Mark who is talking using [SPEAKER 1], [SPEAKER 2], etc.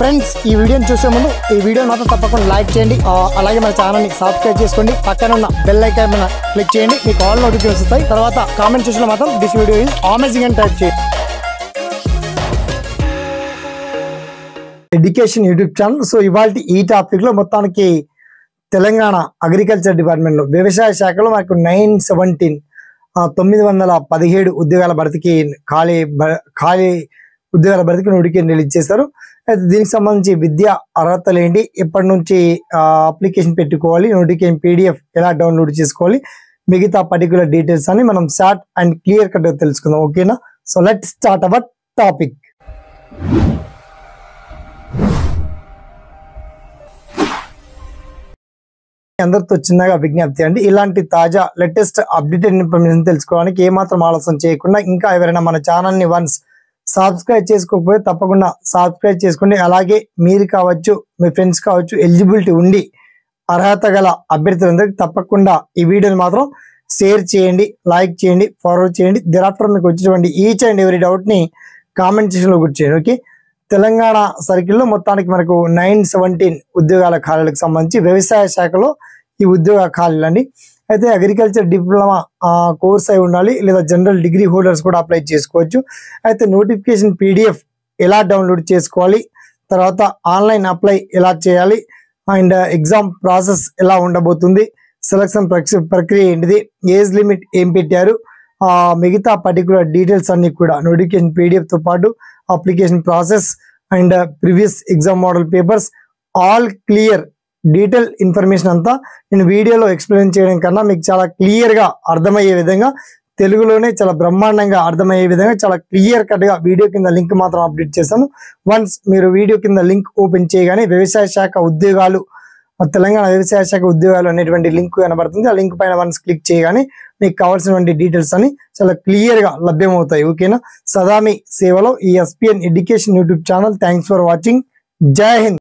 [SPEAKER 1] friends ఈ వీడియోని చూసే ముందు ఈ వీడియో మాత్రం తప్పకుండా లైక్ చేయండి ఆ, అలాగే మన ఛానల్ని సబ్స్క్రైబ్ చేసుకోండి పక్కన ఉన్న బెల్ ఐకాన్ మీద క్లిక్ చేయండి మీకు ఆల్ నోటిఫికేషన్ వస్తాయి తర్వాత కామెంట్ సెక్షన్లో మాత్రం దిస్ వీడియో ఈజ్ అమేజింగ్ అని టైప్ చేయండి ఎడ్యుకేషన్ యూట్యూబ్ ఛానల్ సో ఇవాళ ఈ టాపిక్ లో మొత్తానికి తెలంగాణ అగ్రికల్చర్ డిపార్ట్మెంట్ లో వ్యవసాయ శాఖలో మనకు నైన్ సెవెంటీన్ తొమ్మిది వందల పదిహేడు ఉద్యోగాల భర్తీకి ఖాళీ భ- ఖాళీ ఉద్యోగాల భర్తీకి నోటిఫికేషన్ రిలీజ్ చేశారు అయితే దీనికి సంబంధించి విద్యా అర్హతలు ఏంటి ఎప్పటి నుంచి అప్లికేషన్ పెట్టుకోవాలి నోటిఫికేషన్ పీడిఎఫ్ ఎలా డౌన్లోడ్ చేసుకోవాలి మిగతా పర్టికులర్ డీటెయిల్స్ అని మనం షార్ట్ అండ్ క్లియర్ కట్ తెలుసుకుందాం ఓకేనా so let start our topic అందరితో చిన్నగా విజ్ఞప్తి అండి ఇలాంటి తాజా లేటెస్ట్ అప్డేటెడ్ ఇన్ఫర్మేషన్ తెలుసుకోవడానికి ఏమాత్రం ఆలస్యం చేయకుండా ఇంకా ఎవరైనా మన ఛానల్ ని వన్స్ సబ్స్క్రైబ్ చేసుకోకపోతే తప్పకుండా సబ్స్క్రైబ్ చేసుకోండి అలాగే మీరు కావచ్చు మీ ఫ్రెండ్స్ కావచ్చు ఎలిజిబిలిటీ ఉండి అర్హత గల అభ్యర్థులందరికీ తప్పకుండా ఈ వీడియోని మాత్రం షేర్ చేయండి లైక్ చేయండి ఫార్వర్డ్ చేయండి దిరాఫ్టర్ మీకు వచ్చేటువంటి ఈచ్ అండ్ ఎవరీ డౌట్ ని కామెంట్ సెక్షన్లో గుర్తు చేయండి ఓకే తెలంగాణ సర్కిల్లో మొత్తానికి మనకు నైన్ సెవెంటీన్ ఉద్యోగాల ఖాళీలకు సంబంధించి వ్యవసాయ శాఖలో ఈ ఉద్యోగ ఖాళీలు అండి అయితే అగ్రికల్చర్ డిప్లొమా కోర్స్ అయి ఉండాలి లేదా జనరల్ డిగ్రీ హోల్డర్స్ కూడా అప్లై చేసుకోవచ్చు అయితే నోటిఫికేషన్ పీడిఎఫ్ ఎలా డౌన్లోడ్ చేసుకోవాలి తర్వాత ఆన్లైన్ అప్లై ఎలా చేయాలి అండ్ ఎగ్జామ్ ప్రాసెస్ ఎలా ఉండబోతుంది సెలక్షన్ ప్రక్రియ ఏంటిది ఏజ్ లిమిట్ ఏం పెట్టారు ఆ, మిగతా పర్టికులర్ డీటెయిల్స్ అన్ని కూడా నోటిఫికేషన్ పీడిఎఫ్ తో పాటు application process and previous exam model papers all clear detail information అంతా నేను వీడియోలో ఎక్స్ప్లెయిన్ చేయడం కన్నా మీకు చాలా క్లియర్ గా అర్థమయ్యే విధంగా తెలుగులోనే చాలా బ్రహ్మాండంగా అర్థమయ్యే విధంగా చాలా క్లియర్ కట్ గా వీడియో కింద లింక్ మాత్రం అప్డేట్ చేశాను వన్స్ మీరు వీడియో కింద లింక్ ఓపెన్ చేయగానే వ్యవసాయ శాఖ ఉద్యోగాలు ఆ తెలంగాణ వ్యవసాయ శాఖ ఉద్యోగాలు అనేటువంటి లింక్ కనబడుతుంది ఆ లింక్ పైన వన్స్ క్లిక్ చేయగానే మీకు కావాల్సినటువంటి డీటెయిల్స్ అని చాలా క్లియర్ గా లభ్యమవుతాయి ఓకేనా సదామి సేవలో ఈ SPN education YouTube channel thanks for watching జై హింద్